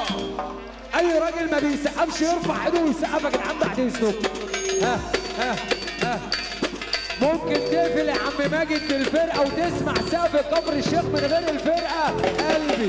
اي راجل ما بيسقفش يرفع ايده ويسقف يا جدعان بعد اذنكم ها ها ها ممكن تقفل يا عم ماجد بالفرقه وتسمع سقف كفر الشيخ من غير الفرقه قلبي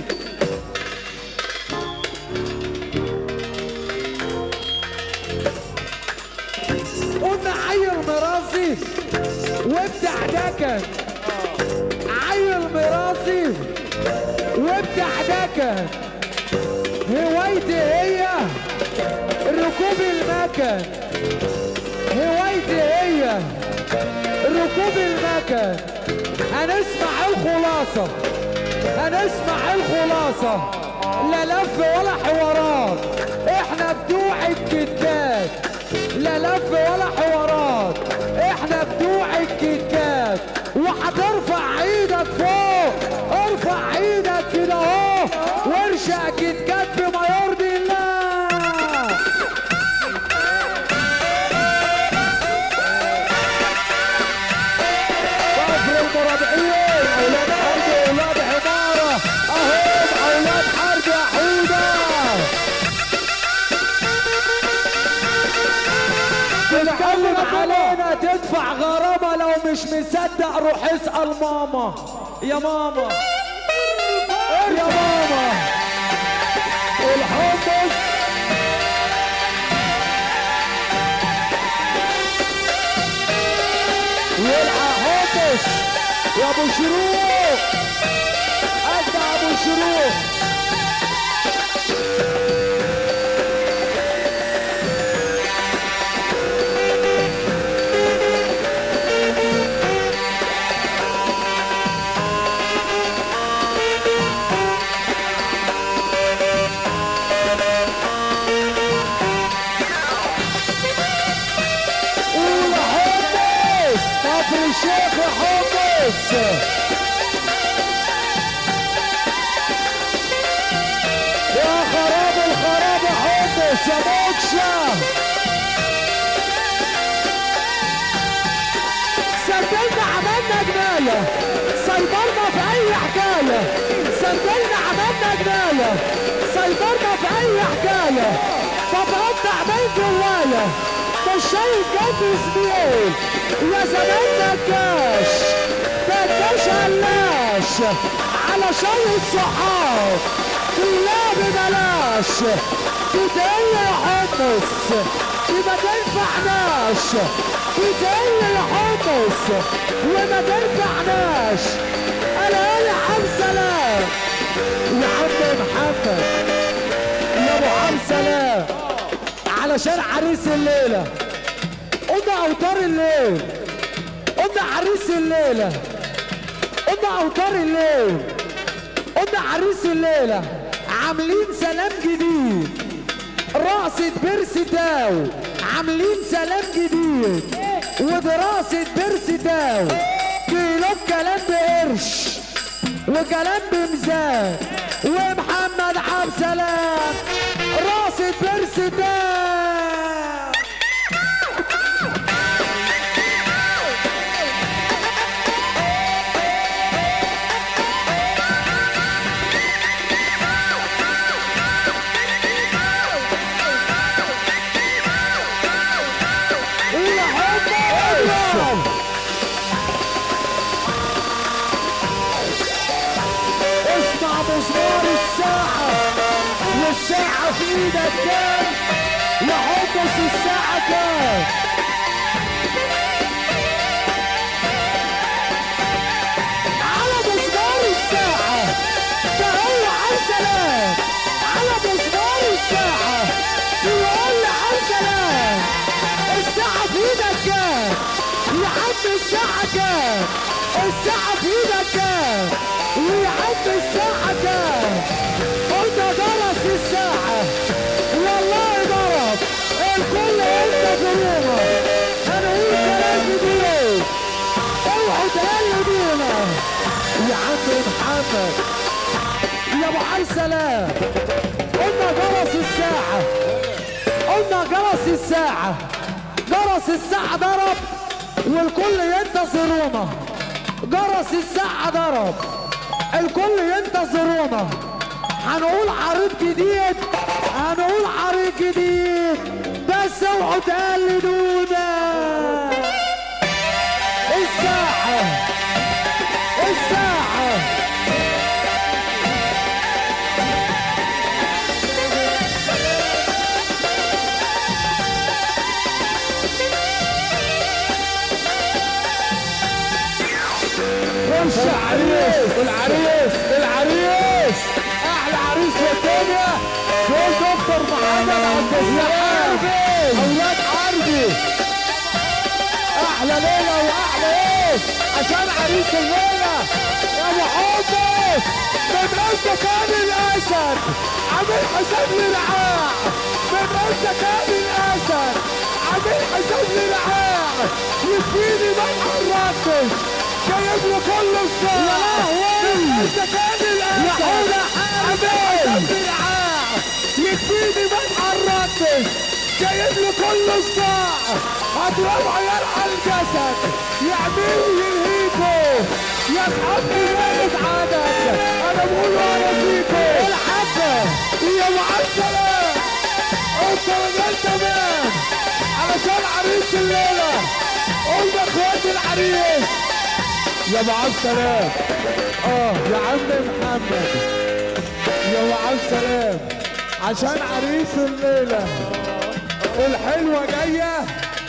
قلنا عيل مراسي وابدع دكن عيل مراسي وابدع دكن هوايتي هي ركوب المكن هوايتي هي ركوب المكن هنسمع الخلاصة هنسمع الخلاصة لا لف ولا حوارات احنا بتوع الكتات لا لف ولا حوارات احنا بتوع الكتات وهترفع ايدك فوق ارفع ايدك كده اهو وارشق كتكات بما يرضي الله كفر المرابعين اولاد حرب اولاد عماره اهم اولاد حرب يا حوده تتكلم علينا تدفع غرامه لو مش مصدق روح اسال ماما يا ماما يا ماما الحمص يلعب حمص يا ابو شروق ادى ابو شروق قول حمص كفر الشيخ حمص يا خراب الخراب يا حمص يا موكشة صدقنا عملنا جناية سيطرنا في أي حكاية صدقنا عملنا جناية سيطرنا في أي حكاية فبقطع بين جوايا مش شايف جنبي زميل يا زمان نكاش نكاش قلاش علشان الصحاب كلها ببلاش بتقل يا حمص وما تنفعناش بتقل يا حمص وما تنفعناش انا يا عم سلام يا عم محمد يا ابو عم سلام علشان عريس الليله قلنا اوتار الليل قلنا عريس الليله قلنا اوتار الليل قلنا عريس الليله عاملين سلام جديد رقصة بيرسي تاو عاملين سلام جديد ودراسة بيرسي تاو كيلو كلام بقرش وكلام بميزان ومحمد عبد سلام راسة بيرسي تاو قول حمص اسمع مزمار الساعة والساعة في ايدك كام يا حمص الساعة كام على مزمار الساعة تقول عن سلام على مزمار الساعة يقول عن سلام الساعة في ايدك كام يا عم الساعة كام الساعة في ايدك كام يا عم الساعة كام قلت جرس الساعة والله ضرب الكل انت في روما هنقول كلام جديد اوعوا تقلدونا يا عم محمد يا ابو علي سلام قلنا جرس الساعة قلنا جرس الساعة جرس الساعة ضرب والكل ينتظرونا جرس الساعة ضرب الكل ينتظرونا هنقول عريض جديد العريس العريس العريس احلى عريس في الدنيا دول دكتور محمد عبد السلام اولاد عربي احلى ليله واحلى ايه عشان عريس الليله يا ابو حبك مدرسه كان الاسد عامل حساب لرعاع مدرسه كان الاسد عامل حساب لرعاع يكفيني ما اتحركتش جايب له كل الصلاة مدرسه كان الاسد عامل حساب لرعاع يكفيني ما اتحركتش جايب له كل الصاع هضرب عيال على الجسد يعملوا ينهيكوا يا اصحابي مالك عادك انا بقول انا فيكوا الحبة يا معسلة انت راجل تمام علشان عريس الليلة قلنا اخوات العريس يا معسلة اه يا عم محمد يا معسلة عشان عريس الليلة الحلوة جاية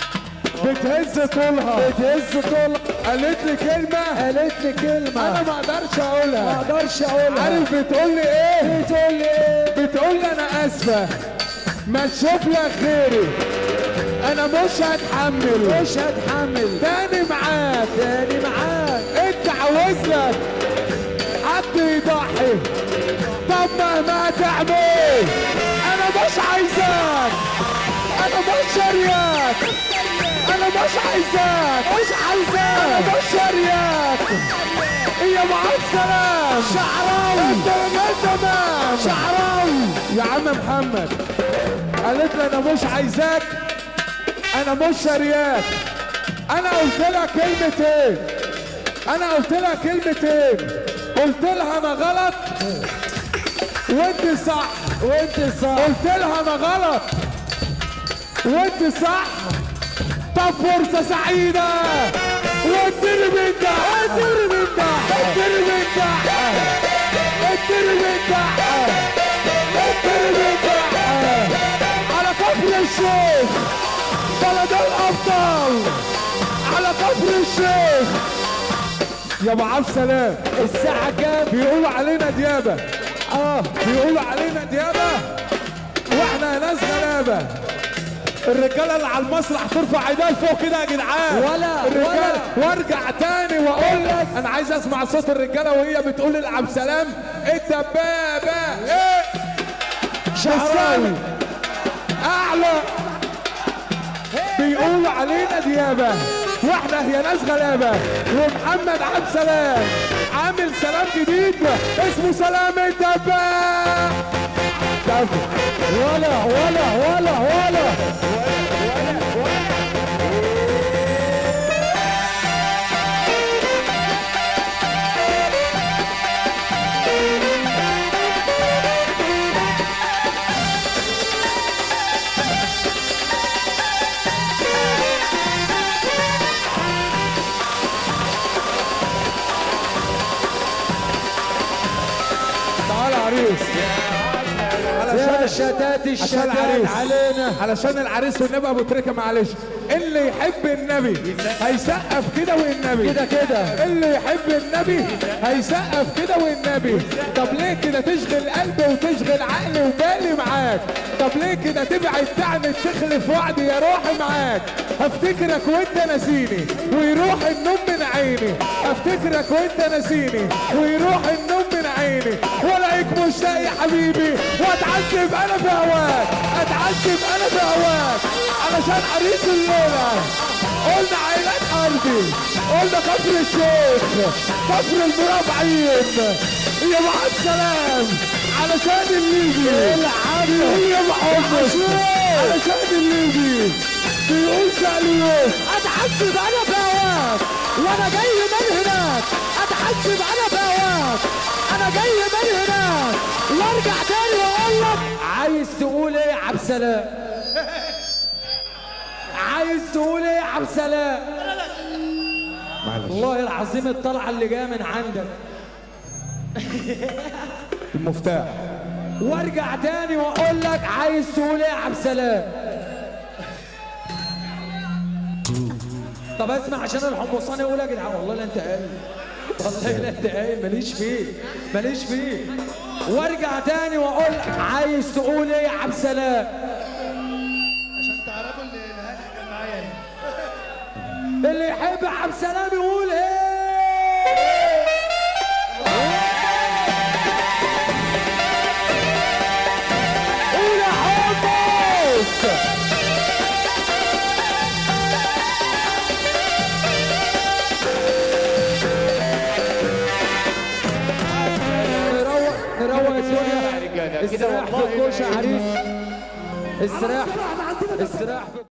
بتهز طولها بتهز طولها قالت لي كلمة قالت لي كلمة أنا ما أقدرش أقولها ما أقدرش أقولها عارف بتقول لي إيه؟ بتقول لي إيه؟ بتقول لي أنا آسفة ما تشوف لك غيري أنا مش هتحمل مش هتحمل تاني معاك تاني معاك أنت عاوز لك حد يضحي طب مهما تعمل أنا مش عايزاك انا مش شرياك انا مش عايزاك مش عايزاك انا مش شرياك يا مع السلام شعراوي انت راجل تمام شعراوي يا عم محمد قالت لي انا مش عايزاك انا مش شرياك انا قلت لها كلمتين انا قلت لها كلمتين قلت لها انا غلط وانت صح وانت صح قلت لها انا غلط وانت صح طب فرصة سعيدة واديني من ده اديني من ده اديني من ده اديني من ده اديني من ده على كفر الشيخ بلد الابطال على كفر الشيخ يا ابو عبد سلام الساعة كام؟ بيقولوا علينا ديابة اه بيقولوا علينا ديابة واحنا ناس غلابة الرجاله اللي على المسرح ترفع ايديها لفوق كده يا جدعان ولا- الرجاله وارجع تاني واقول لك انا عايز اسمع صوت الرجاله وهي بتقول لعبد سلام الدبابه ايه شعراوي اعلى بيقولوا علينا ديابه واحنا هي ناس غلابه ومحمد عبد سلام عامل سلام جديد اسمه سلام الدبابه ولا ولا ولا ولا تعال يا عريس يا شتات عشان الشتات العريس علينا علشان العريس والنبي ابو تريكه معلش اللي يحب النبي هيسقف كده والنبي كده كده اللي يحب النبي هيسقف كده والنبي طب ليه كده تشغل قلبي وتشغل عقلي وبالي معاك طب ليه كده تبعد تعمل تخلف وعدي يا روحي معاك هفتكرك وانت ناسيني ويروح النوم من عيني هفتكرك وانت ناسيني ويروح النوم من عيني والاقيك مشتاق يا حبيبي واتعذب انا في هواك اتعذب انا في هواك علشان عريس الليله قلنا عائلات قلبي قلنا كفر الشيخ كفر المربعين يا مع السلام علشان الليبي العبي يا محمد علشان الليبي بيقول سألوه اتحسب انا بهواك وانا جاي من هناك اتحسب انا بهواك انا جاي من هناك وارجع تاني واقول لك عايز تقول ايه يا عبد السلام عايز تقول ايه يا عبد السلام والله العظيم الطلعه اللي جايه من عندك المفتاح وارجع تاني واقول لك عايز تقول ايه يا عبد السلام طب اسمع عشان الحمصاني يقول يا جدعان والله لا انت قال والله لا دقايق ماليش فيه ماليش فيه وارجع تاني واقول عايز تقول ايه يا عبد السلام عشان تعرفوا اللي الهاني كان معايا هنا اللي يحب عبد السلام يقول ايه قول يا حمص نروق نروق يا سوريا استراح في الكوشه عريس استراح استراح في